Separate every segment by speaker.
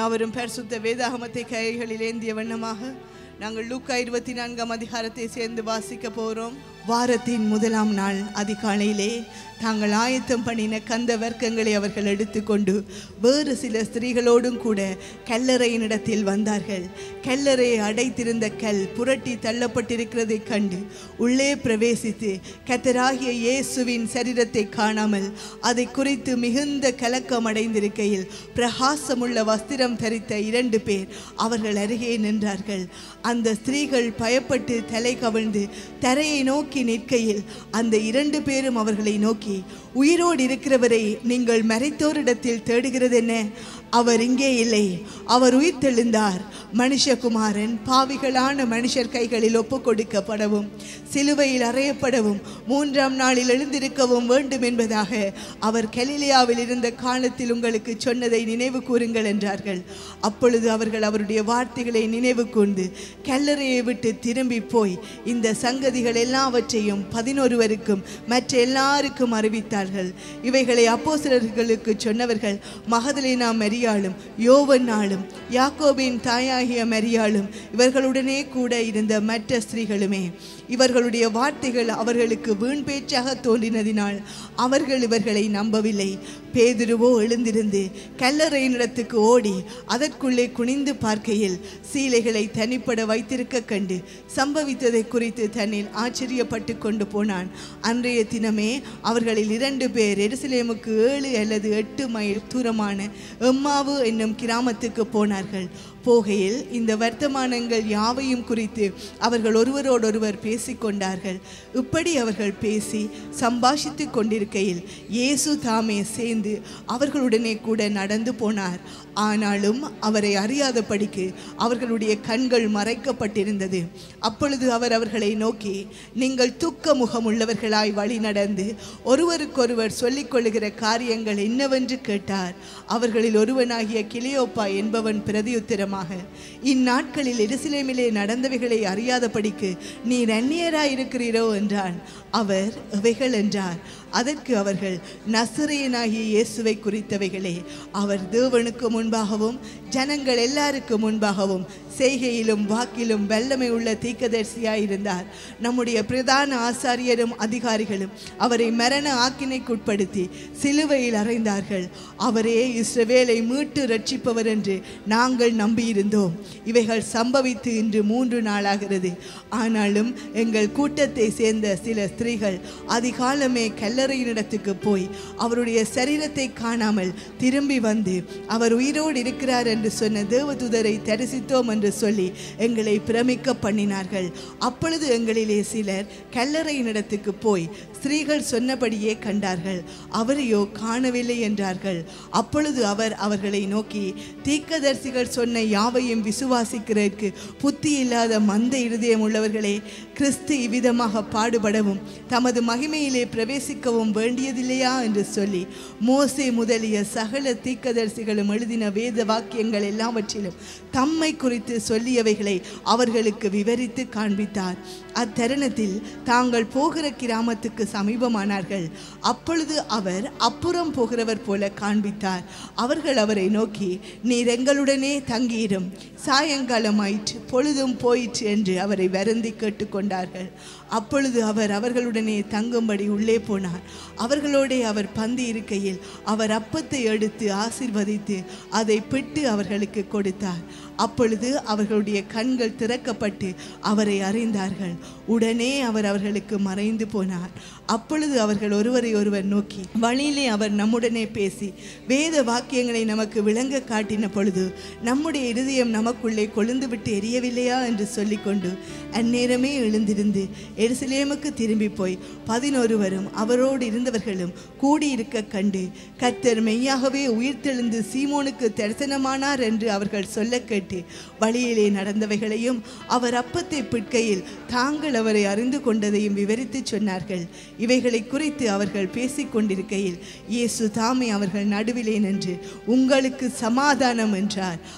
Speaker 1: யாவரும் பரிசுத்த வேதாகமத்தை கைகளில் ஏந்திய வண்ணமாக நாங்கள் லூக்கா இருபத்தி நான்காம் அதிகாரத்தை சேர்ந்து வாசிக்க போகிறோம் வாரத்தின் முதலாம் நாள் அதிகாலையிலே தாங்கள் ஆயத்தம் பண்ணின கந்த வர்க்கங்களை அவர்கள் எடுத்துக்கொண்டு வேறு சில ஸ்திரீகளோடும் கூட கல்லறையினிடத்தில் வந்தார்கள் கல்லறையை அடைத்திருந்த கல் புரட்டி தள்ளப்பட்டிருக்கிறதை கண்டு உள்ளே பிரவேசித்து கத்தராகிய இயேசுவின் சரீரத்தை காணாமல் அதை குறித்து மிகுந்த கலக்கம் அடைந்திருக்கையில் பிரகாசமுள்ள வஸ்திரம் தரித்த இரண்டு பேர் அவர்கள் அருகே நின்றார்கள் அந்த ஸ்திரீகள் பயப்பட்டு தலை கவிழ்ந்து தரையை நோக்கி நிற்கையில் அந்த இரண்டு பேரும் அவர்களை நோக்கி உயிரோடு இருக்கிறவரை நீங்கள் மறைத்தோரிடத்தில் தேடுகிறது என்ன அவர் இங்கே இல்லை அவர் உயிர் தெழுந்தார் மனுஷகுமாரன் பாவிகளான மனுஷர் கைகளில் ஒப்பு கொடுக்கப்படவும் சிலுவையில் அறையப்படவும் மூன்றாம் நாளில் எழுந்திருக்கவும் வேண்டும் என்பதாக அவர் கலிலியாவில் இருந்த காலத்தில் உங்களுக்கு சொன்னதை நினைவு கூறுங்கள் என்றார்கள் அப்பொழுது அவர்கள் அவருடைய வார்த்தைகளை நினைவு கூர்ந்து கல்லறையை விட்டு திரும்பி போய் இந்த சங்கதிகள் எல்லாவற்றையும் பதினொருவருக்கும் மற்ற எல்லாருக்கும் அறிவித்தார்கள் இவைகளை அப்போஸ்தலர்களுக்கு சொன்னவர்கள் மகதலேனா மரியாளும் யோவன்னாளும் யாக்கோபின் தாயாகிய மரியாளும் இவர்களுடனே கூட இருந்த மற்ற ஸ்திரீகளுமே இவர்களுடைய வார்த்தைகள் அவர்களுக்கு வீண் பேச்சாக தோன்றினதினால் அவர்கள் இவர்களை நம்பவில்லை பேதுருவோ எழுந்திருந்து கல்லறையினிடத்துக்கு ஓடி அதற்குள்ளே குனிந்து பார்க்கையில் சீலைகளை தனிப்பட வைத்திருக்க கண்டு சம்பவித்ததை குறித்து தன்னில் ஆச்சரியப்பட்டு கொண்டு போனான் அன்றைய தினமே அவர்களில் இரண்டு பேர் எருசலேமுக்கு ஏழு அல்லது எட்டு மைல் தூரமான எம்மாவு என்னும் கிராமத்துக்கு போனார்கள் போகையில் இந்த வர்த்தமானங்கள் யாவையும் குறித்து அவர்கள் ஒருவரோடொருவர் பேசிக்கொண்டார்கள் இப்படி அவர்கள் பேசி சம்பாஷித்து கொண்டிருக்கையில் இயேசு தாமே சேர்ந்து அவர்களுடனே கூட நடந்து போனார் ஆனாலும் அவரை அறியாதபடிக்கு அவர்களுடைய கண்கள் மறைக்கப்பட்டிருந்தது அப்பொழுது அவர் அவர்களை நோக்கி நீங்கள் துக்க முகமுள்ளவர்களாய் வழி நடந்து ஒருவருக்கொருவர் சொல்லிக் கொள்ளுகிற காரியங்கள் என்னவென்று கேட்டார் அவர்களில் ஒருவனாகிய கிளியோப்பா என்பவன் பிரதியுத்தரமாக இந்நாட்களில் எருசலேமிலே நடந்தவைகளை அறியாதபடிக்கு நீர் அந்நியராயிருக்கிறீரோ என்றான் அவர் எவைகள் என்றார் அதற்கு அவர்கள் நசரேயனாகிய இயேசுவை குறித்தவைகளே அவர் தேவனுக்கு முன்பாகவும் ஜனங்கள் எல்லாருக்கும் முன்பாகவும் செய்கையிலும் வாக்கிலும் வல்லமை உள்ள தீக்கதரிசியாயிருந்தார் நம்முடைய பிரதான ஆசாரியரும் அதிகாரிகளும் அவரை மரண ஆக்கினைக்குட்படுத்தி சிலுவையில் அறைந்தார்கள் அவரே இஸ்ரவேலை மீட்டு ரட்சிப்பவர் என்று நாங்கள் நம்பியிருந்தோம் இவைகள் சம்பவித்து இன்று மூன்று நாளாகிறது ஆனாலும் எங்கள் கூட்டத்தை சேர்ந்த சில ஸ்திரீகள் அதிகாலமே கல்லறையினிடத்துக்கு போய் அவருடைய சரீரத்தை காணாமல் திரும்பி வந்து அவர் உயிரோடு இருக்கிறார் என்று சொன்ன தேவதூதரை தரிசித்தோம் என்று சொல்லி எங்களை பிரமிக்க பண்ணினார்கள் அப்பொழுது எங்களிலே சிலர் கல்லறையினிடத்துக்கு போய் ஸ்திரீகள் சொன்னபடியே கண்டார்கள் அவரையோ காணவில்லை என்றார்கள் அப்பொழுது அவர் அவர்களை நோக்கி தீக்கதரிசிகள் சொன்ன யாவையும் விசுவாசிக்கிறதற்கு புத்தி இல்லாத மந்த இருதயம் உள்ளவர்களே கிறிஸ்து இவ்விதமாக பாடுபடவும் தமது மகிமையிலே பிரவேசிக்கவும் வேண்டியதில்லையா என்று சொல்லி மோசே முதலிய சகல தீக்கதரிசிகளும் எழுதின வேத வாக்கியங்கள் எல்லாவற்றிலும் தம்மை குறித்து சொல்லியவைகளை அவர்களுக்கு விவரித்து காண்பித்தார் அத்தருணத்தில் தாங்கள் போகிற கிராமத்துக்கு சமீபமானார்கள் அப்பொழுது அவர் அப்புறம் போகிறவர் போல காண்பித்தார் அவர்கள் அவரை நோக்கி நீர் எங்களுடனே தங்கியிரும் சாயங்காலமாயிற்று பொழுதும் போயிற்று என்று அவரை வருந்தி கேட்டுக்கொண்டார்கள் அப்பொழுது அவர் அவர்களுடனே தங்கும்படி உள்ளே போனார் அவர்களோடே அவர் பந்தி இருக்கையில் அவர் அப்பத்தை எடுத்து ஆசிர்வதித்து அதை பிட்டு அவர்களுக்கு கொடுத்தார் அப்பொழுது அவர்களுடைய கண்கள் திறக்கப்பட்டு அவரை அறிந்தார்கள் உடனே அவர் அவர்களுக்கு மறைந்து போனார் அப்பொழுது அவர்கள் ஒருவரை ஒருவர் நோக்கி வழியிலே அவர் நம்முடனே பேசி வேத வாக்கியங்களை நமக்கு விளங்க காட்டின பொழுது நம்முடைய இருதயம் நமக்குள்ளே கொழுந்து விட்டு எரியவில்லையா என்று சொல்லிக்கொண்டு அந்நேரமே எழுந்திருந்து எருசலேமுக்கு திரும்பி போய் பதினொருவரும் அவரோடு இருந்தவர்களும் கூடியிருக்க கண்டு கர்த்தர் மெய்யாகவே உயிர்த்தெழுந்து சீமோனுக்கு தரிசனமானார் என்று அவர்கள் சொல்ல கேட்டு வழியிலே நடந்தவைகளையும் அவர் அப்பத்தை பிட்கையில் தாங்கள் அவரை அறிந்து கொண்டதையும் விவரித்து சொன்னார்கள் இவைகளை குறித்து அவர்கள் பேசிக் கொண்டிருக்கையில் இயேசு தாமே அவர்கள் நடுவிலே நின்று உங்களுக்கு சமாதானம் என்றார் அவர்கள்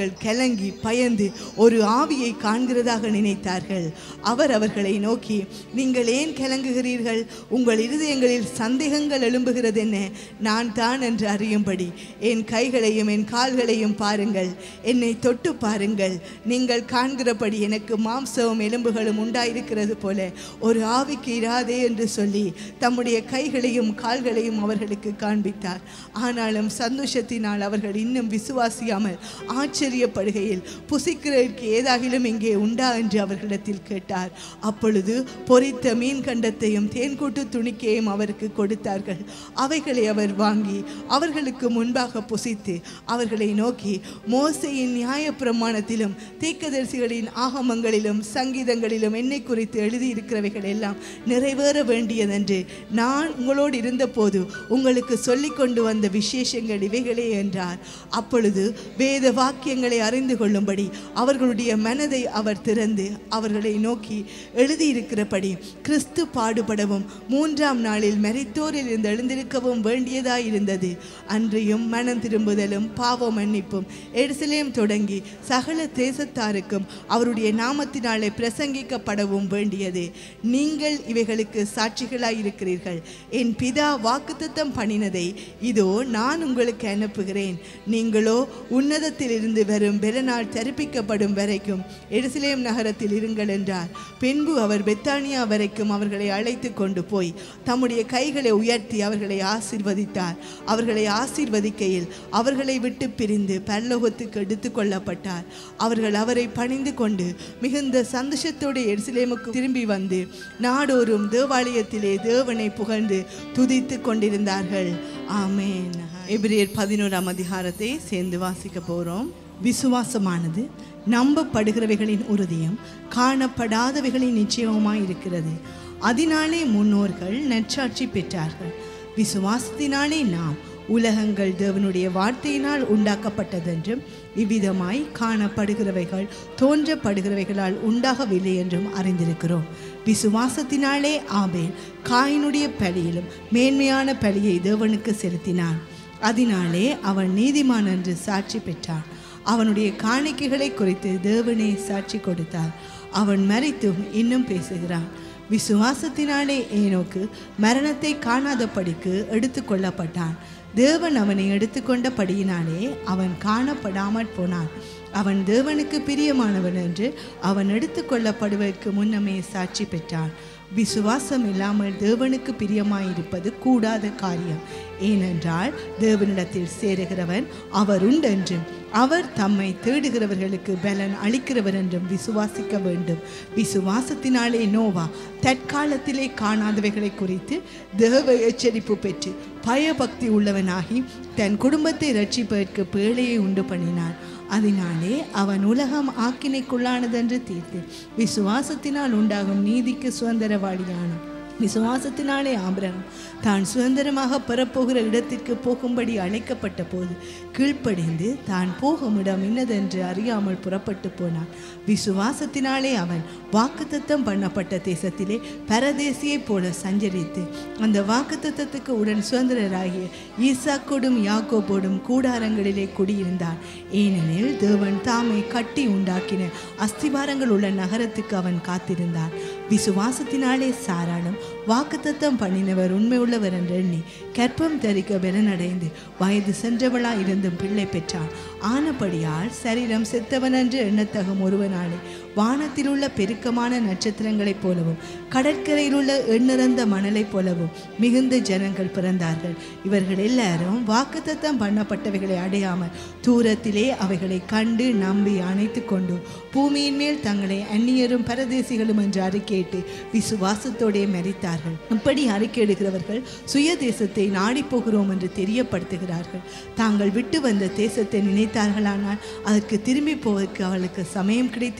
Speaker 1: அவர்கள் கலங்கி பயந்து ஒரு ஆவியை காண்கிறதாக நினைத்தார்கள் அவர் அவர்களை நோக்கி நீங்கள் ஏன் கலங்குகிறீர்கள் உங்கள் இருதயங்களில் சந்தேகங்கள் எழும்புகிறது என்ன நான் தான் என்று அறியும்படி என் கைகளையும் என் கால்களையும் பாருங்கள் என்னை தொட்டு பாருங்கள் நீங்கள் காண்கிறபடி எனக்கு மாம்சமும் எலும்புகளும் உண்டாயிருக்கிறது போல ஒரு ஆவிக்கு இராதே என்று சொல்லி தம்முடைய கைகளையும் கால்களையும் அவர்களுக்கு காண்பித்தார் ஆனாலும் சந்தோஷத்தினால் அவர்கள் இன்னும் விசுவாசியாமல் ஆச்சரியப்படுகையில் புசிக்கிறதற்கு ஏதாகிலும் இங்கே உண்டா என்று அவர்களிடத்தில் கேட்டார் அப்பொழுது பொரித்த மீன் கண்டத்தையும் தேன்கூட்டு துணிக்கையும் அவருக்கு கொடுத்தார்கள் அவைகளை அவர் வாங்கி அவர்களுக்கு முன்பாக புசித்து அவர்களை நோக்கி மோசையின் நியாயப்பிரமாணத்திலும் தீர்க்கதரிசிகளின் ஆகமங்களிலும் சங்கீதங்களிலும் என்னை குறித்து எழுதியிருக்கிறவைகள் எல்லாம் நிறைவேற வேண்டியதென்று நான் உங்களோடு இருந்தபோது உங்களுக்கு சொல்லிக் கொண்டு வந்த விசேஷங்கள் இவைகளே என்றார் அப்பொழுது வேத வாக்கியங்களை அறிந்து கொள்ளும்படி அவர்களுடைய மனதை அவர் திறந்து அவர்களை நோக்கி எழுதியிருக்கிறபடி கிறிஸ்து பாடுபடவும் மூன்றாம் நாளில் மரித்தோரில் இருந்து எழுந்திருக்கவும் வேண்டியதாயிருந்தது அன்றியும் மனம் திரும்புதலும் பாவ மன்னிப்பும் எருசலேம் தொடங்கி சகல தேசத்தாருக்கும் அவருடைய நாமத்தினாலே பிரசங்கிக்கப்படவும் வேண்டியது நீங்கள் இவைகளுக்கு சாட்சிகளாயிருக்கிறீர்கள் என் பிதா வாக்குத்தத்தம் பண்ணினதை இதோ நான் உங்களுக்கு அனுப்புகிறேன் நீங்களோ உன்னதத்திலிருந்து வரும் பெருநாள் தரிப்பிக்கப்படும் வரைக்கும் எருசலேம் நகரத்தில் இருங்கள் என்றார் பின்பு அவர் பெத்தானியா வரைக்கும் அவர்களை அழைத்து கொண்டு போய் தம்முடைய கைகளை உயர்த்தி அவர்களை ஆசீர்வதித்தார் அவர்களை ஆசீர்வதிக்கையில் அவர்களை விட்டு பிரிந்து பரலோகத்துக்கு எடுத்து கொள்ளப்பட்டார் அவர்கள் அவரை பணிந்து கொண்டு மிகுந்த சந்தோஷத்தோடு எருசலேமுக்கு திரும்பி வந்து நாடோறும் தேவாலயத்திலே தேவனை புகழ்ந்து துதித்து கொண்டிருந்தார்கள் ஆமென் எபிரேயர் பதினோராம் அதிகாரத்தை சேர்ந்து வாசிக்க போறோம் விசுவாசமானது நம்பப்படுகிறவைகளின் உறுதியும் காணப்படாதவைகளின் நிச்சயமுமாய் இருக்கிறது அதனாலே முன்னோர்கள் நற்சாட்சி பெற்றார்கள் விசுவாசத்தினாலே நாம் உலகங்கள் தேவனுடைய வார்த்தையினால் உண்டாக்கப்பட்டதென்றும் இவ்விதமாய் காணப்படுகிறவைகள் தோன்றப்படுகிறவைகளால் உண்டாகவில்லை என்றும் அறிந்திருக்கிறோம் விசுவாசத்தினாலே ஆபேல் காயினுடைய பலியிலும் மேன்மையான பலியை தேவனுக்கு செலுத்தினான் அதனாலே அவன் நீதிமான் என்று சாட்சி பெற்றான் அவனுடைய காணிக்கைகளை குறித்து தேவனே சாட்சி கொடுத்தார் அவன் மறித்தும் இன்னும் பேசுகிறான் விசுவாசத்தினாலே ஏனோக்கு மரணத்தை காணாதபடிக்கு எடுத்துக்கொள்ளப்பட்டான் தேவன் அவனை எடுத்துக்கொண்டபடியினாலே அவன் காணப்படாமற் போனான் அவன் தேவனுக்கு பிரியமானவன் என்று அவன் எடுத்துக்கொள்ளப்படுவதற்கு முன்னமே சாட்சி பெற்றான் விசுவாசம் இல்லாமல் தேவனுக்கு பிரியமாயிருப்பது கூடாத காரியம் ஏனென்றால் தேவனிடத்தில் சேருகிறவன் அவர் உண்டென்றும் அவர் தம்மை தேடுகிறவர்களுக்கு பலன் அளிக்கிறவர் என்றும் விசுவாசிக்க வேண்டும் விசுவாசத்தினாலே நோவா தற்காலத்திலே காணாதவைகளை குறித்து தேவ எச்சரிப்பு பெற்று பயபக்தி உள்ளவனாகி தன் குடும்பத்தை ரட்சிப்பதற்கு பேழையை உண்டு பண்ணினான் அதனாலே அவன் உலகம் ஆக்கினைக்குள்ளானதென்று தீர்த்து விசுவாசத்தினால் உண்டாகும் நீதிக்கு சுதந்திரவாளியானான் விசுவாசத்தினாலே ஆபிரகாம் தான் சுதந்திரமாக பெறப்போகிற இடத்திற்கு போகும்படி அழைக்கப்பட்ட போது கீழ்ப்படிந்து தான் போகும் இடம் இன்னதென்று அறியாமல் புறப்பட்டு போனான் விசுவாசத்தினாலே அவன் வாக்குத்தத்தம் பண்ணப்பட்ட தேசத்திலே பரதேசியைப் போல சஞ்சரித்து அந்த வாக்குத்தத்தத்துக்கு உடன் சுதந்திரராகிய ஈசாக்கோடும் யாக்கோபோடும் கூடாரங்களிலே குடியிருந்தான் ஏனெனில் தேவன் தாமே கட்டி உண்டாக்கின அஸ்திபாரங்கள் உள்ள நகரத்துக்கு அவன் காத்திருந்தான் விசுவாசத்தினாலே சாராளும் வாக்குத்தத்தம் பண்ணினவர் உண்மை உள்ளவர் என்று எண்ணி கற்பம் தரிக்க பலனடைந்து வயது சென்றவளாய் இருந்தும் பிள்ளை பெற்றான் ஆனபடியால் சரீரம் செத்தவன் என்று எண்ணத்தகும் ஒருவனாலே வானத்தில் உள்ள பெருக்கமான நட்சத்திரங்களைப் போலவும் கடற்கரையில் உள்ள எண்ணிறந்த மணலைப் போலவும் மிகுந்த ஜனங்கள் பிறந்தார்கள் இவர்கள் எல்லாரும் வாக்குத்தத்தம் பண்ணப்பட்டவைகளை அடையாமல் தூரத்திலே அவைகளை கண்டு நம்பி அணைத்து கொண்டு பூமியின் மேல் தங்களை அந்நியரும் பரதேசிகளும் என்று அறிக்கையிட்டு விசுவாசத்தோடே மரித்தார்கள் இப்படி அறிக்கையிடுகிறவர்கள் சுய தேசத்தை நாடி போகிறோம் என்று தெரியப்படுத்துகிறார்கள் தாங்கள் விட்டு வந்த தேசத்தை நினைத்தார்களானால் அதற்கு திரும்பி போவதற்கு அவளுக்கு சமயம் கிடைத்திருக்குமே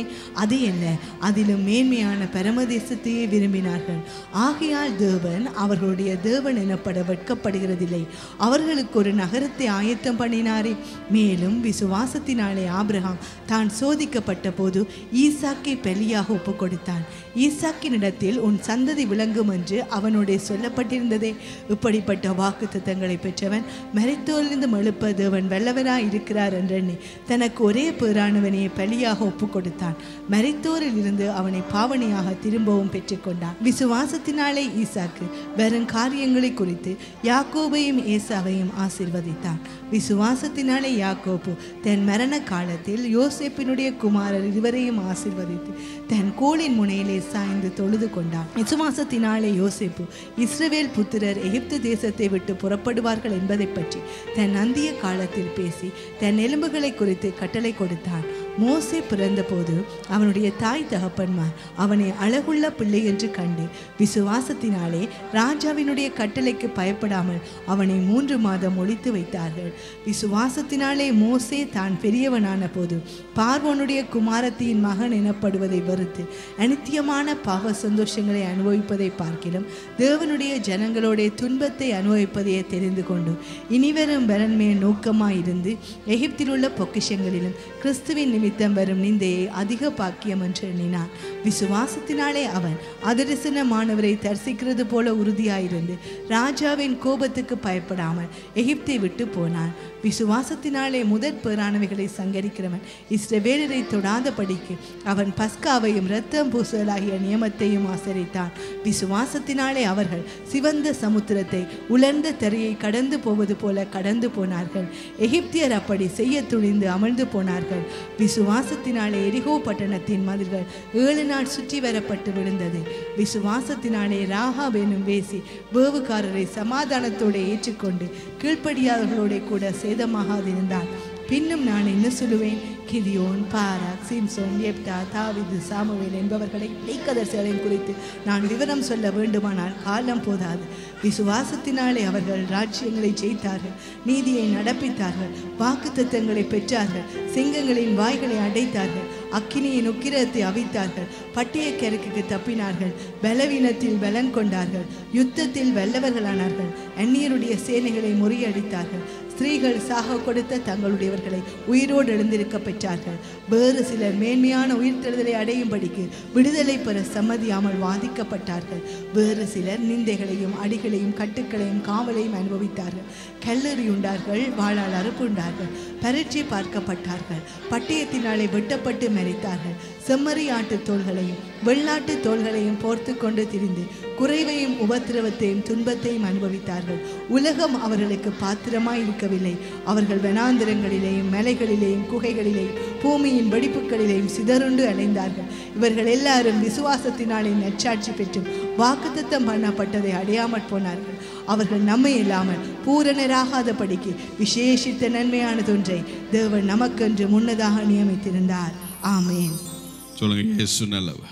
Speaker 1: அது என்ன அதிலும் மேன்மையான பரமதேசத்தையே விரும்பினார்கள் ஆகையால் தேவன் அவர்களுடைய தேவன் எனப்பட வெட்கப்படுகிறதில்லை அவர்களுக்கு ஒரு நகரத்தை ஆயத்தம் பண்ணினாரே மேலும் விசுவாசத்தினாலே ஆபிரகாம் தான் சோதிக்கப்பட்ட போது ஈசாக்கை பலியாக ஒப்பு கொடுத்தான் ஈசாக்கினிடத்தில் உன் சந்ததி விளங்கும் என்று அவனுடைய சொல்லப்பட்டிருந்ததே இப்படிப்பட்ட வாக்கு தத்தங்களை பெற்றவன் மரித்தோரிலிருந்து எழுப்ப தேவன் வல்லவனாய் இருக்கிறார் என்றெண்ணி தனக்கு ஒரே பேரானவனையே பலியாக ஒப்பு கொடுத்தான் மரித்தோரில் இருந்து அவனை பாவனையாக திரும்பவும் பெற்றுக்கொண்டான் விசுவாசத்தினாலே ஈசாக்கு வெறும் காரியங்களை குறித்து யாக்கோபையும் ஏசாவையும் ஆசீர்வதித்தான் விசுவாசத்தினாலே யாக்கோபு தன் மரண காலத்தில் யோசேப்பினுடைய குமாரர் இருவரையும் ஆசீர்வதித்து தன் கோலின் முனையிலே சாய்ந்து தொழுது கொண்டான் விசுவாசத்தினாலே யோசேப்பு இஸ்ரவேல் புத்திரர் எகிப்து தேசத்தை விட்டு புறப்படுவார்கள் என்பதை பற்றி தன் அந்திய காலத்தில் பேசி தன் எலும்புகளை குறித்து கட்டளை கொடுத்தான் மோசே பிறந்தபோது அவனுடைய தாய் தகப்பன்மார் அவனை அழகுள்ள பிள்ளை என்று கண்டு விசுவாசத்தினாலே ராஜாவினுடைய கட்டளைக்கு பயப்படாமல் அவனை மூன்று மாதம் ஒழித்து வைத்தார்கள் விசுவாசத்தினாலே மோசே தான் பெரியவனான போது பார்வோனுடைய குமாரத்தியின் மகன் எனப்படுவதை வெறுத்து அனித்தியமான பாவ சந்தோஷங்களை அனுபவிப்பதை பார்க்கிலும் தேவனுடைய ஜனங்களோட துன்பத்தை அனுபவிப்பதையே தெரிந்து கொண்டு இனிவரும் பலன்மேல் நோக்கமாயிருந்து எகிப்தில் உள்ள பொக்கிஷங்களிலும் கிறிஸ்துவின் நிமித்தம் வரும் நிந்தையை அதிக பாக்கியம் என்று எண்ணினான் விசுவாசத்தினாலே அவன் அதரிசனமானவரை தரிசிக்கிறது போல உறுதியாயிருந்து ராஜாவின் கோபத்துக்கு பயப்படாமல் எகிப்தை விட்டு போனான் விசுவாசத்தினாலே முதற் பேரானவைகளை சங்கரிக்கிறவன் இஸ்ரவேலரை தொடாதபடிக்கு அவன் பஸ்காவையும் இரத்தம் பூசலாகிய நியமத்தையும் ஆசரித்தான் விசுவாசத்தினாலே அவர்கள் சிவந்த சமுத்திரத்தை உலர்ந்த தரையை கடந்து போவது போல கடந்து போனார்கள் எகிப்தியர் அப்படி செய்ய துணிந்து அமர்ந்து போனார்கள் விசுவாசத்தினாலே எரிகோ பட்டணத்தின் மதில்கள் ஏழு நாள் சுற்றி வரப்பட்டு விழுந்தது விசுவாசத்தினாலே ராகாப் எனும் வேசி வேவுகாரரை சமாதானத்தோடு ஏற்றுக்கொண்டு கீழ்ப்படியாதவர்களோட கூட சேதமாகாதிருந்தான் பின்னும் நான் என்ன சொல்லுவேன் கிதியோன் பாராக் சிம்சோன் எப்டா தாவிது சாமுவேல் என்பவர்களை மெய்க்கதர்சிகளின் குறித்து நான் விவரம் சொல்ல வேண்டுமானால் காலம் போதாது விசுவாசத்தினாலே அவர்கள் ராஜ்யங்களை ஜெயித்தார்கள் நீதியை நடப்பித்தார்கள் வாக்குத்தத்தங்களை பெற்றார்கள் சிங்கங்களின் வாய்களை அடைத்தார்கள் அக்கினியின் உக்கிரத்தை அவித்தார்கள் பட்டிய கெருக்குக்கு தப்பினார்கள் பலவீனத்தில் பலன் கொண்டார்கள் யுத்தத்தில் வல்லவர்களானார்கள் அந்நியருடைய சேனைகளை முறியடித்தார்கள் ஸ்திரீகள் சாக கொடுத்த தங்களுடையவர்களை உயிரோடு எழுந்திருக்க பெற்றார்கள் வேறு சிலர் மேன்மையான உயிர்த்தெழுதலை அடையும்படிக்கு விடுதலை பெற சம்மதியாமல் வாதிக்கப்பட்டார்கள் வேறு சிலர் நிந்தைகளையும் அடிகளையும் கட்டுக்களையும் காவலையும் அனுபவித்தார்கள் கல்லெறியுண்டார்கள் வாழால் அறுப்புண்டார்கள் பரீட்சை பார்க்கப்பட்டார்கள் பட்டயத்தினாலே வெட்டப்பட்டு மறித்தார்கள் செம்மறி ஆட்டு தோள்களையும் வெள்ளாட்டு தோள்களையும் போர்த்து கொண்டு திரிந்து குறைவையும் உபத்திரவத்தையும் துன்பத்தையும் அனுபவித்தார்கள் உலகம் அவர்களுக்கு பாத்திரமாய் இருக்கவில்லை அவர்கள் வனாந்திரங்களிலேயும் மலைகளிலேயும் குகைகளிலேயும் பூமியின் வெடிப்புகளிலேயும் சிதறுண்டு அலைந்தார்கள் இவர்கள் எல்லாரும் விசுவாசத்தினாலே நற்சாட்சி பெற்றும் வாக்குத்தத்தம் பண்ணப்பட்டதை அடையாமற் போனார்கள் அவர்கள் நம்மை இல்லாமல் பூரணராகாதபடிக்கு விசேஷித்த நன்மையானதொன்றை தேவன் நமக்கென்று முன்னதாக நியமித்திருந்தார் ஆமேன்
Speaker 2: சொல்லுங்க இயேசு நல்லவர்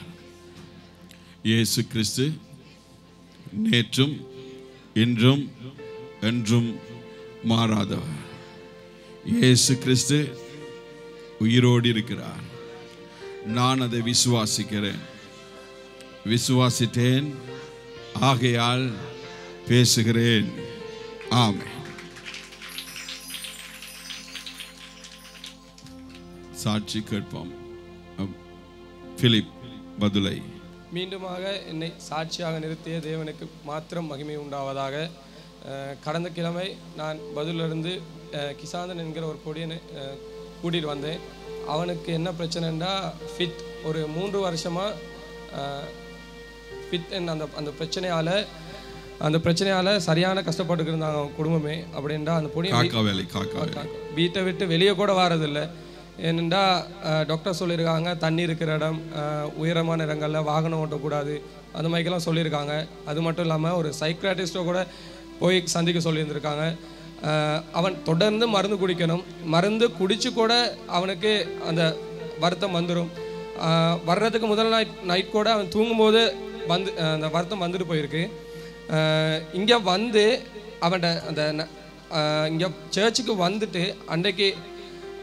Speaker 2: இயேசு கிறிஸ்து நேற்றும் இன்றும் என்றும் மாறாதவர் இயேசு கிறிஸ்து உயிரோடு இருக்கிறார் நான் அதை விசுவாசிக்கிறேன் விசுவாசித்தேன் ஆகையால் பேசுகிறேன் ஆமென் சாட்சி கேட்போம் அம், பிலிப் பதுலை
Speaker 3: மீண்டுமாக என்னை சாட்சியாக நிறுத்திய தேவனுக்கு மாத்திரம் மகிமை உண்டாவதாக அஹ், கடந்த கிழமை நான் பதிலிருந்து கிசாந்தன் என்கிற ஒரு பொடியனை அஹ், கூட்டிட்டு வந்தேன் அவனுக்கு என்ன பிரச்சனைன்னா ஃபிட் ஒரு மூன்று வருஷமாக ஃபிட் அந்த அந்த பிரச்சனையால் அந்த பிரச்சனையால் சரியான கஷ்டப்பட்டுட்டு இருந்தாங்க அவன் குடும்பமே அப்படின்றா அந்த பொடியை
Speaker 2: காக்கா வேலை காக்கா வேலை
Speaker 3: வீட்டை விட்டு வெளியே கூட வரதில்லை ஏனெண்டா டாக்டர் சொல்லியிருக்காங்க தண்ணி இருக்கிற இடம் அஹ், உயரமான இடங்களில் வாகனம் ஓட்டக்கூடாது அந்த மாதிரிக்கெல்லாம் சொல்லியிருக்காங்க அது மட்டும் இல்லாமல் ஒரு சைக்ராட்டிஸ்ட்டை கூட போய் சந்திக்க சொல்லியிருந்திருக்காங்க அஹ், அவன் தொடர்ந்து மருந்து குடிக்கணும் மருந்து குடிச்சு கூட அவனுக்கு அந்த வருத்தம் வந்துடும் வர்றதுக்கு முதல் நைட் நைட் கூட அவன் தூங்கும்போது வந்து அஹ், அந்த வருத்தம் வந்துட்டு போயிருக்கு இங்கே வந்து அவன்கிட்ட அந்த இங்கே சர்ச்சுக்கு வந்துட்டு அன்றைக்கு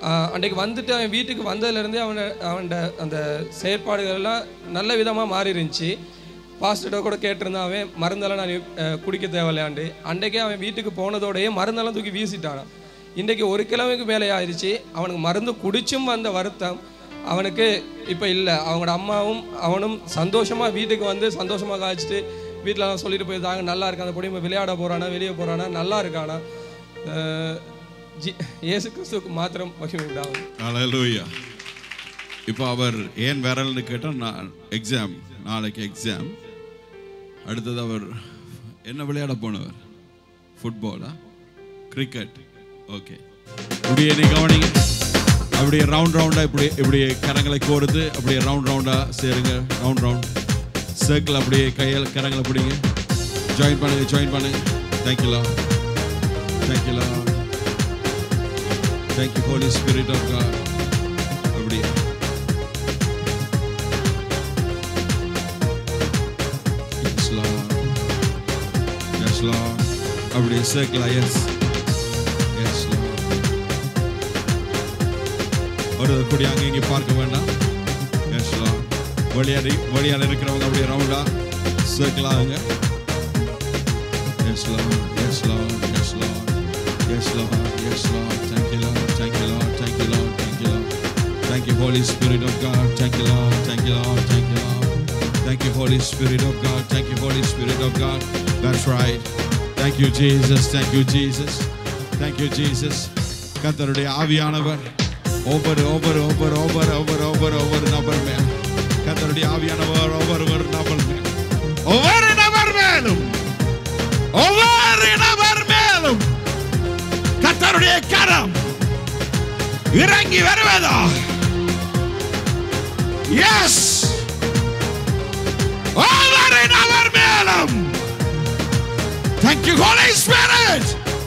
Speaker 3: ஆஹ் அன்றைக்கு வந்துட்டு அவன் வீட்டுக்கு வந்ததுலேருந்தே அவனை அவன்ட அந்த செயற்பாடுகள் எல்லாம் நல்ல விதமாக மாறி இருந்துச்சு பாஸ்டர்கிட்ட கூட கேட்டிருந்தான் அவன் மருந்தெல்லாம் நான் அஹ், குடிக்க தேவையில்லையாண்டு அன்றைக்கே அவன் வீட்டுக்கு போனதோடயே மருந்தெல்லாம் தூக்கி வீசிட்டானான் இன்றைக்கி ஒரு கிழமைக்கு மேலே ஆயிடுச்சு அவனுக்கு மருந்து குடிச்சும் வந்த வருத்தம் அவனுக்கு இப்போ இல்லை அவங்களோட அம்மாவும் அவனும் சந்தோஷமாக வீட்டுக்கு வந்து சந்தோஷமாக காய்ச்சிட்டு வீட்டிலலாம் சொல்லிட்டு போயிருந்தாங்க நல்லா இருக்கான் அந்த பொடி விளையாட போகிறானா வெளியே போகிறானா நல்லா இருக்கானா அஹ், ஜி இயேசு கிறிஸ்துவுக்கு மாத்திரம் மகிமை உண்டாகும்
Speaker 2: ஹalleluya இப்போ அவர் ஏன் விரல்னு கேட்டால் நான் எக்ஸாம் நாளைக்கு எக்ஸாம் அடுத்தது அவர் என்ன விளையாட போனவர் ஃபுட்பாலா கிரிக்கெட் ஓகே இப்படியே நீ கவனிங்க அப்படியே ரவுண்ட் ரவுண்டாக இப்படி இப்படி கரங்களை கோர்த்து அப்படியே ரவுண்ட் ரவுண்டாக சேருங்க ரவுண்ட் ரவுண்ட் சர்க்கிள் அப்படியே கையால் கரங்களை பிடிங்க ஜாயின் பண்ணுங்க ஜாயின் பண்ணுங்க தேங்க்யூலா தேங்க்யூலா thank you holy spirit of God அப்படியே Yes, Lord. Yes, Lord. அப்படியே சேர்க்கலா எஸ் எஸ் ஒரு கூடி அங்கே இங்கே பார்க்க வேண்டாம் எஸ் வழியாடி வழியால் இருக்கிறவங்க அப்படியே ரவுண்டா சேர்க்கலாம் அவங்க yes yes yes yes yes thank you Lord thank you Lord thank you Lord thank you Lord thank you Holy Spirit of God thank you Lord thank you Lord thank you Lord Thank you, Holy Spirit of God. Thank you, Holy Spirit of God. That's right. Thank you, Jesus. Thank you, Jesus. Thank you, Jesus. கர்த்தருடைய ஆவியானவர் ஒவ்வொரு ஒவ்வொரு ஒவ்வொரு ஒவ்வொரு ஒவ்வொரு ஒவ்வொரு ஒவ்வொரு நபர் மேல் கர்த்தருடைய ஆவியானவர் ஒவ்வொரு ஒரு நபர் மேல் ஒவ்வொரு நபர் மேலும் ஒவ்வொரு நபர் மேலும் கர்த்தருடைய கரம் இறங்கி வருவதா எஸ் over in our மேலும் thank you holy spirit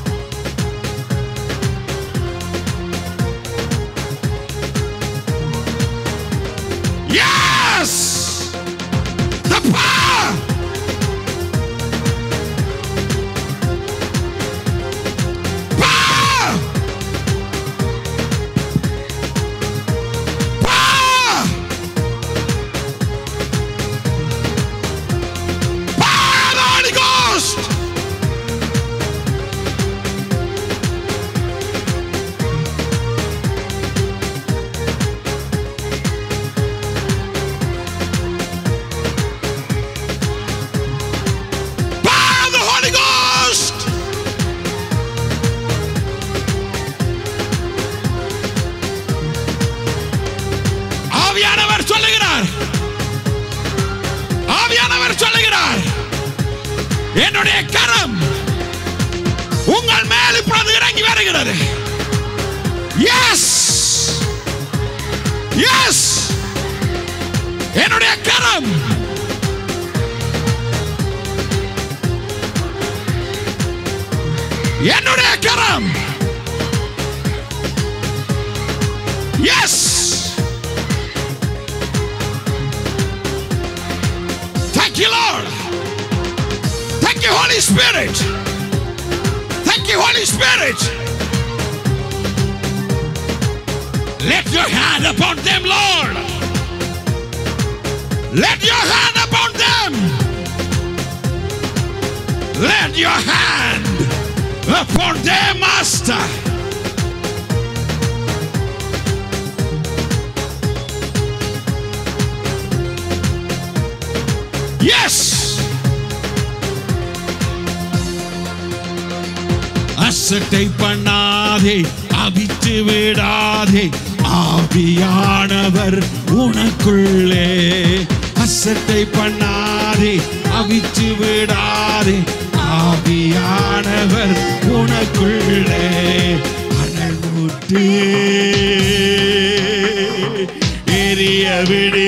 Speaker 2: yes the power power power Power of the Holy Ghost! Power of the Holy Ghost! ஆவியானவர் சொல்லுகிறார் ஆவியானவர் சொல்லுகிறார் என்னுடைய கரம் உங்கள் மேல் இப்பொழுது இறங்கி வருகிறது எஸ் எஸ் என்னுடைய கரம் என்னுடைய கரம் yes Thank you, Lord. Thank you, Holy Spirit. Thank you, Holy Spirit. Let your hand upon them, Lord. Let your hand upon them. Let your hand upon them, Master. Yes. அசட்டை பண்ணாதே அவித்து விடாதே ஆவியானவர் உனக்குள்ளே அசட்டை பண்ணாதே அவித்து விடாதே ஆவியானவர் உனக்குள்ளே அனல் மூட்டு எரிய விடு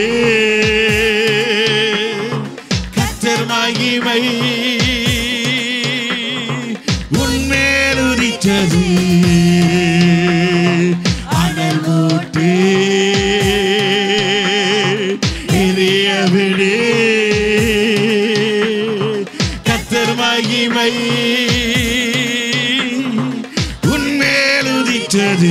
Speaker 2: கத்தர் மகிமை உன்மேல் உதித்தது அனல் மூட்டு எரிய விடு கத்தர் மகிமை உன்மேல் உதித்தது அவிச்சது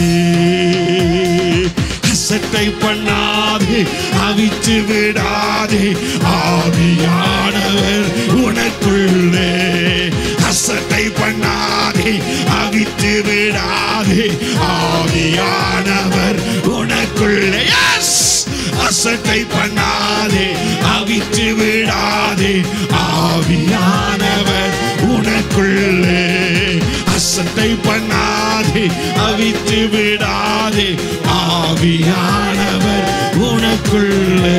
Speaker 2: அசட்டை பண்ணாதே அவிச்சு விடாதே ஆவியானவர் உனக்குள்ளே அசட்டை பண்ணாதே அவித்து விடாதே ஆவியானவர் உனக்குள்ளே எஸ் அசட்டை பண்ணாதே அவித்து விடாதே ஆவியானவர் உனக்குள்ளே அசட்டை பண்ணாதே அவித்து விடாதே ஆவியானவர் உனக்குள்ளே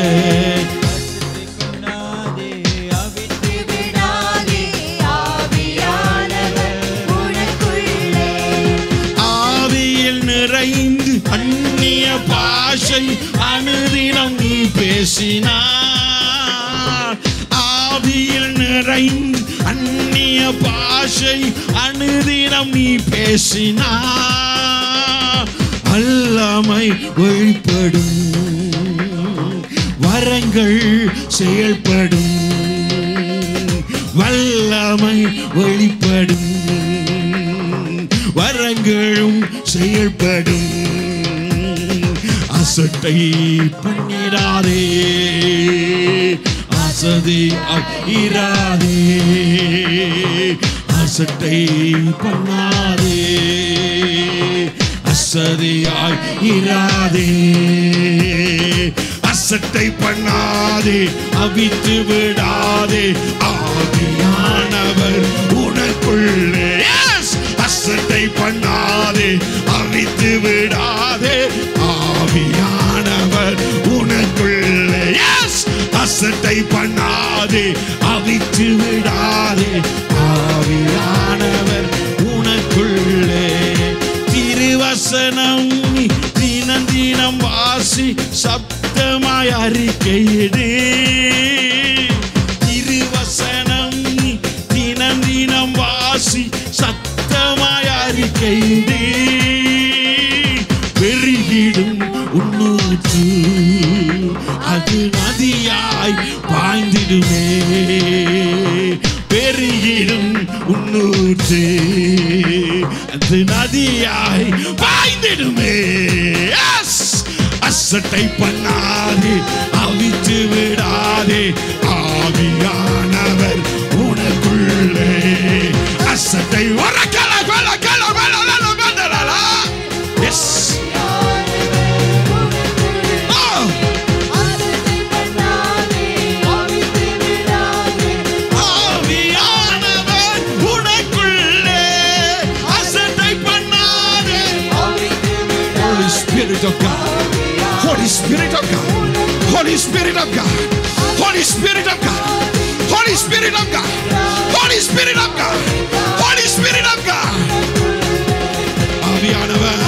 Speaker 4: கொண்டாதே அவித்து
Speaker 5: விடாதே ஆவியானவர் உனக்குள்ளே
Speaker 2: ஆவியில் நிறைந்து அந்நிய பாஷை அனுதினம் நீ பேசினார் ஆவியில் நிறைந்து அந்நிய பாஷை அனுதினம் நீ பேசினார் வல்லமை வெளிப்படும் வரங்கள் செயல்படும் வல்லமை வெளிப்படும் வரங்களும் செயல்படும் அசட்டை பண்ணிடாதே அசதி இராதே அசட்டை பண்ணாதே அசதியாய் இராதே அசட்டை பண்ணாதே அவித்து விடாதே ஆவியானவர் உனக்குள்ளே Yes! அசட்டை பண்ணாதே அவித்து விடாதே ஆவியானவர் உனக்குள்ளே Yes! அசட்டை பண்ணாதே அவித்து விடாதே ஆவியானவர் உனக்குள்ளே திருவசனம் நீ தினம் தினம் வாசி சப்தமாய் அறிக்கையிடு திருவசனம் நீ தினம் தினம் வாசி சத்தமாய் அறிக்கையிடு பெருகிடும் உன்னூற்று அது நதியாய் பாய்ந்திடுமே பெருகிடும் உன்னூற்று அது நதியாய் பாய்ந்திடுமே Yes! அசட்டை பண்ணாதே அவித்து விடாதே ஆவியானவர் உனக்குள்ளே அசட்டை வரக்கல கல கல கல கல கல எஸ்
Speaker 5: ஆசை பண்ணாதே ஆவித்து விடாதே
Speaker 2: ஆவியானவர் உனக்குள்ளே அசட்டை பண்ணாதே
Speaker 5: ஆவித்து
Speaker 2: Holy Spirit of God. Holy Spirit of God. Holy Spirit of God. Holy Spirit of God. Holy Spirit of God. Holy Spirit of God. Holy Spirit of God. ஆவியானவர்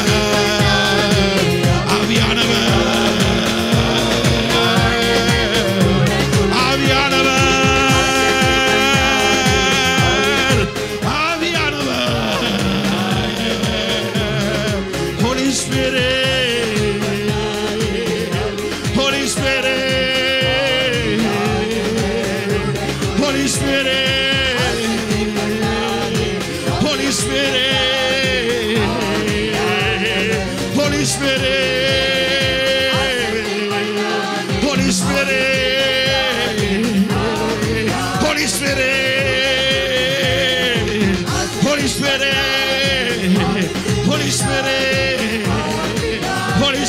Speaker 2: ஆவியானவர் ஆவியானவர் ஆவியானவர் Holy Spirit, Holy Spirit, Holy Spirit, Holy Spirit, Holy Spirit, Holy Spirit, Holy Spirit, Holy Spirit, Holy Spirit, Holy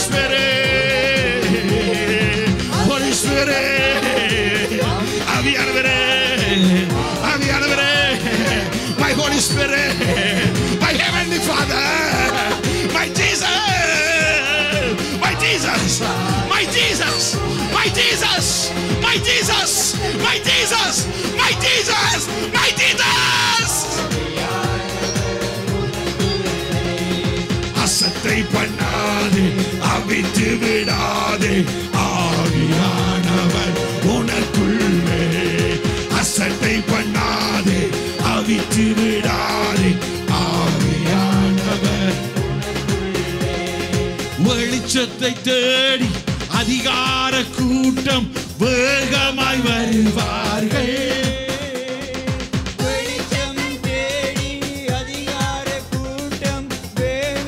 Speaker 2: Spirit, Holy Spirit, ஆவியானவரே, ஆவியானவரே, my Holy Spirit, my Heavenly Father, my Jesus, my Jesus, my Jesus, my Jesus, my Jesus, my Jesus, my Jesus, my Jesus. அசத்தை பண்ணாதே அவித்து விடாதே ஆவியானவர் உனக்குள்ளே அசட்டை பண்ணாதே அவித்து விடாதே ஆவியானவர் வெளிச்சத்தை தேடி அதிகார கூட்டம் வேகமாய் வருவார்கள்
Speaker 4: வெளிச்சம் தேடி அதிகார கூட்டம் வேகமாய்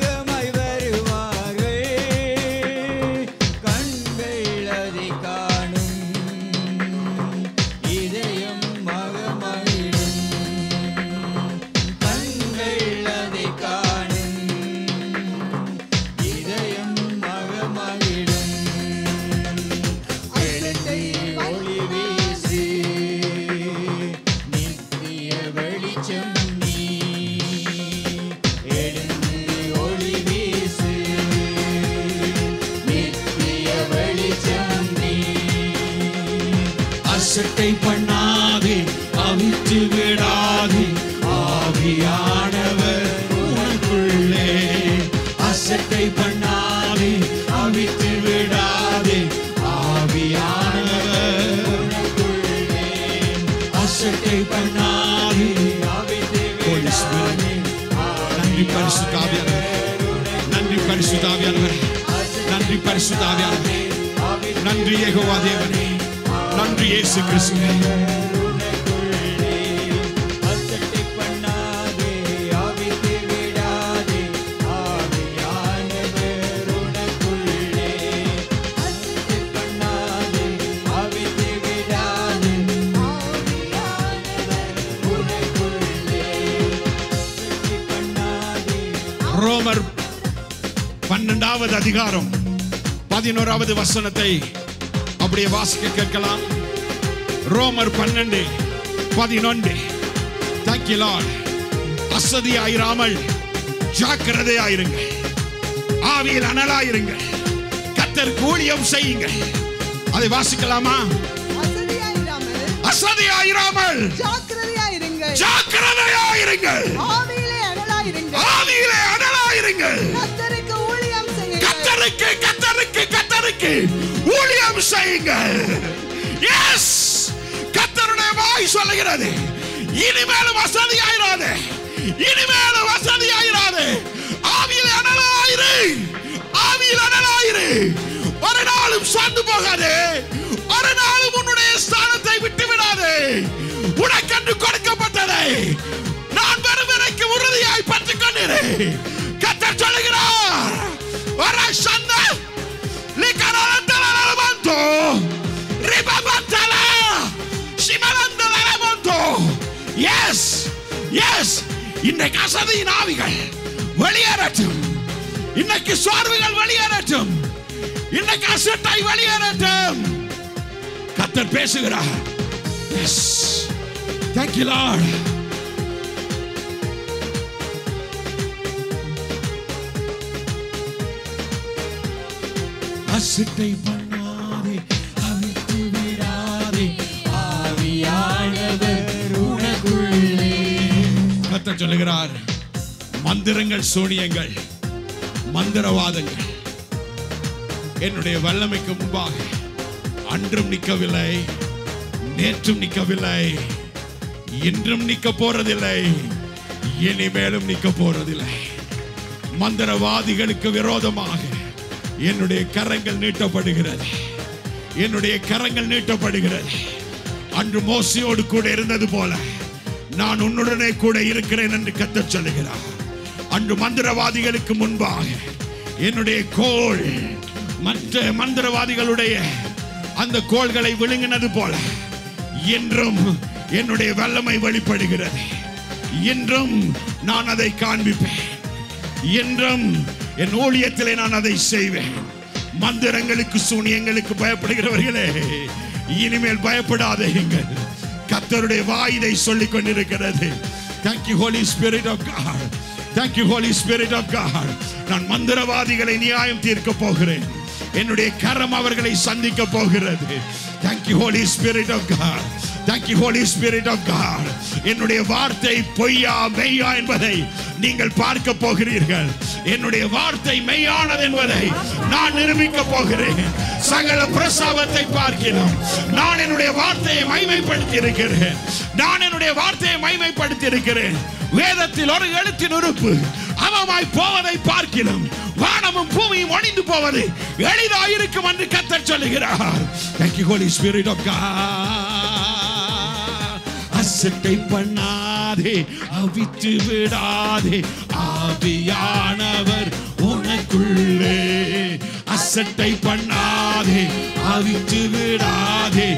Speaker 2: அசட்டை பண்ணாதே அவித்து விடாதே ஆவியானவர் உனக்குள்ளே அசட்டை பண்ணாதே அவித்து விடாதே ஆவியானவர் உனக்குள்ளே அசட்டை பண்ணாதே அவித்து விடாதே நன்றி பரிசுத்தாவியானவர் நன்றி பரிசுத்தாவியானவர் நன்றி பரிசுத்தாவியானவர் நன்றி யெகோவா தேவனே நன்றி இயேசு கிறிஸ்துவே
Speaker 4: அசட்டை பண்ணாதே ஆவித்து விடாதே ஆவியானவர் உனக்குள்ளே அசட்டை பண்ணாதே ஆவித்து விடாதே ஆவியானவர் உனக்குள்ளே அசட்டை பண்ணாதே
Speaker 2: ரோமர் பன்னெண்டாவது அதிகாரம் பதினோராவது வசனத்தை அப்படியே வாசிக்க கேட்கலாம் ரோமர் பன்னெண்டு பதினொன்று தேங்க்யூ லார்ட் அசதியாயிராமல் ஜாக்கிரதையாயிருங்கள் ஆவியில் அனலாயிருங்கள் கத்தருக்கு ஊழியம் செய்யுங்கள் அதை வாசிக்கலாமா
Speaker 1: அசதியாயிராமல்
Speaker 2: அசதியாயிராமல்
Speaker 1: ஜாக்கிரதையாயிருங்கள்
Speaker 2: ஜாக்கிரதையாயிருங்கள்
Speaker 1: ஆவியிலே அனலாயிருங்கள்
Speaker 2: ஆவியிலே அனலாயிருங்கள்
Speaker 1: கர்த்தருக்கு ஊழியம் செய்யுங்கள்
Speaker 2: கத்தருக்கு கத்தருக்கு கத்தருக்கு ஊழியம் செய்யுங்கள் எஸ் கத்தருடைய வாய் சொல்லுகிறது இனிமேலும் வசதியாயிராது இனிமேலும் வசதியாயிராது ஆவியில் அனலாயிரு ஆவியில் அனலாயிரு ஒரு நாளும் சார்ந்து போகாது ஒரு நாளும் உன்னுடைய ஸ்தானத்தை விட்டு விடாது உனக்கென்று கொடுக்கப்பட்டதை நான் வரும் வரைக்கும் உறுதியாய் பற்றிக் கொண்டிரு கத்தர் சொல்லுகிறார் வர சந்த லிக்கரந்தலமந்தோ ரிபபந்தல சிமலந்தலமந்தோ எஸ் எஸ் இன்றைக்கு அசதியின் ஆவிகள் வெளியேறட்டும் இன்னைக்கு சோர்வுகள் வெளியேறட்டும் இன்னைக்கு அசட்டை வெளியேறட்டும் கத்தர் பேசுகிறார் எஸ் தேங்க்யூ லார்ட் அசட்டை பண்ணாதே அவித்து விடாதே
Speaker 4: ஆவியானவர் உனக்குள்ளே
Speaker 2: கர்த்தர் சொல்லுகிறார் மந்திரங்கள் சூனியங்கள் மந்திரவாதங்கள் என்னுடைய வல்லமைக்கு முன்பாக அன்றும் நிற்கவில்லை நேற்றும் நிற்கவில்லை இன்றும் நிற்க போறதில்லை இனிமேலும் நிற்க போறதில்லை மந்திரவாதிகளுக்கு விரோதமாக என்னுடைய கரங்கள் நீட்டப்படுகிறது என்னுடைய கரங்கள் நீட்டப்படுகிறது அன்று மோசையோடு கூட இருந்தது போல நான் உன்னுடனே கூட இருக்கிறேன் என்று கத்தச் சொல்லுகிறார் அன்று மந்திரவாதிகளுக்கு முன்பாக என்னுடைய கோல் மற்ற மந்திரவாதிகளுடைய அந்த கோள்களை விழுங்கினது போல என்றும் என்னுடைய வல்லமை வெளிப்படுகிறது என்றும் நான் அதை காண்பிப்பேன் என்றும் என் ஊழியத்திலே நான் அதை செய்வேன் மந்திரங்களுக்கு சூனியங்களுக்கு பயப்படுகிறவர்களே இனிமேல் பயப்படாதீங்கள் கத்தருடைய வாய் இதை சொல்லிக் கொண்டிருக்கிறது Thank you Holy Spirit of God Thank you Holy Spirit of God நான் மந்திரவாதிகளை நியாயம் தீர்க்க போகிறேன் என்னுடைய கரம் அவர்களை சந்திக்க போகிறது Thank you Holy Spirit of God Thank you Holy Spirit of God என்னுடைய வார்த்தை பொய்யா மெய்யா என்பதை நீங்கள் பார்க்க போகிறீர்கள் என்னுடைய வார்த்தை மெய்யானது என்பதை நான் நிரூபிக்க போகிறேன் சகல பிரசவத்தை பார்க்கிறோம் நான் என்னுடைய வார்த்தையை மைமைப்படுத்தி இருக்கிறேன் நான் என்னுடைய வார்த்தையை மைமைப்படுத்தி இருக்கிறேன் வேதத்தில் ஒரு எழுத்தின் உறுப்பு அவமாய் போவதை பார்க்கிறோம் வானமும் பூமியும் ஒணிந்து போவது எளிதாயிருக்கும் என்று கத்தர் சொல்லுகிறார் Thank you Holy Spirit of God அசட்டை பண்ணாதே அவித்து விடாதே ஆவியானவர் உனக்குள்ளே அசட்டை பண்ணாதே அவித்து விடாதே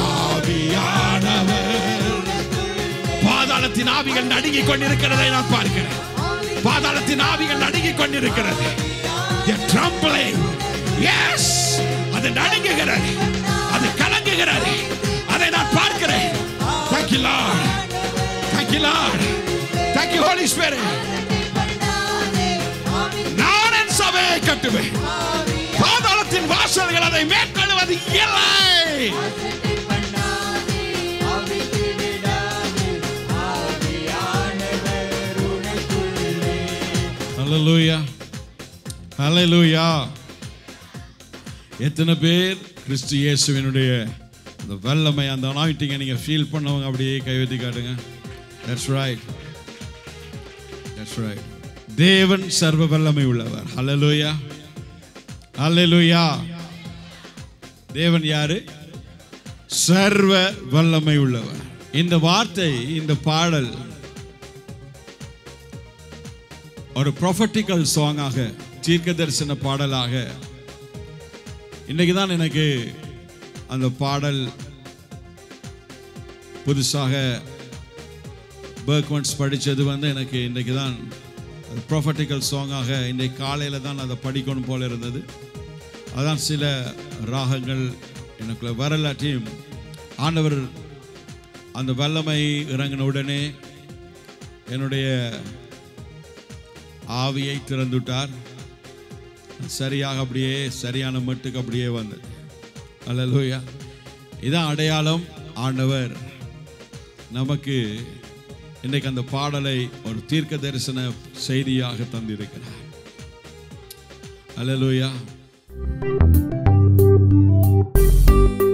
Speaker 2: ஆவியானவர் பாதாளத்தின் ஆவிகள் நடுங்கிக் கொண்டிருக்கிறதை நான் பார்க்கிறேன் பாதாளத்தின் ஆவிகள் நடுங்கிக் கொண்டிருக்கிறது They're trembling. Yes. அது நடுங்குகிறது அது கலங்குகிறது அதை நான் பார்க்கிறேன் Thank you Lord Thank you Lord Thank you Holy Spirit நான் என் சபையை கட்டுவேன் பாதாளத்தின் வாசல்கள் அதை மேற்கொள்வது இல்லை ஹalleluya ஹalleluya எத்தனை பேர் கிறிஸ்து இயேசுவினுடைய அந்த வல்லமை அந்த அனாயிட்டிங்கை நீங்கள் ஃபீல் பண்ணவங்க அப்படியே கைவத்தி காட்டுங்க தட்ஸ் ரைட் தட்ஸ் ரைட் தேவன் சர்வ வல்லமை உள்ளவர் ஹalleluya ஹalleluya தேவன் யாரு சர்வ வல்லமை உள்ளவர் இந்த வார்த்தை இந்த பாடல் ஒரு ப்ரொஃபட்டிக்கல் சாங்காக தீர்க்க தரிசன பாடலாக இன்னைக்கு தான் எனக்கு அந்த பாடல் புதுசாக பேர்க்வன்ஸ் படித்தது வந்து எனக்கு இன்றைக்கு தான் ப்ரொஃபட்டிக்கல் சாங்காக இன்றைக்கு காலையில் தான் அதை படிக்கணும் போல இருந்தது அதான் சில ராகங்கள் எனக்குள்ள வரலாற்றையும் ஆண்டவர் அந்த வல்லமை இறங்கின உடனே என்னுடைய ஆவியை திறந்துட்டார் சரியாக அப்படியே சரியான மட்டுக்கு அப்படியே வந்தது அல்லேலூயா இதான் அடையாளம் ஆண்டவர் நமக்கு இன்றைக்கு அந்த பாடலை ஒரு தீர்க்க தரிசன செய்தியாக தந்திருக்கிறார் அல்லேலூயா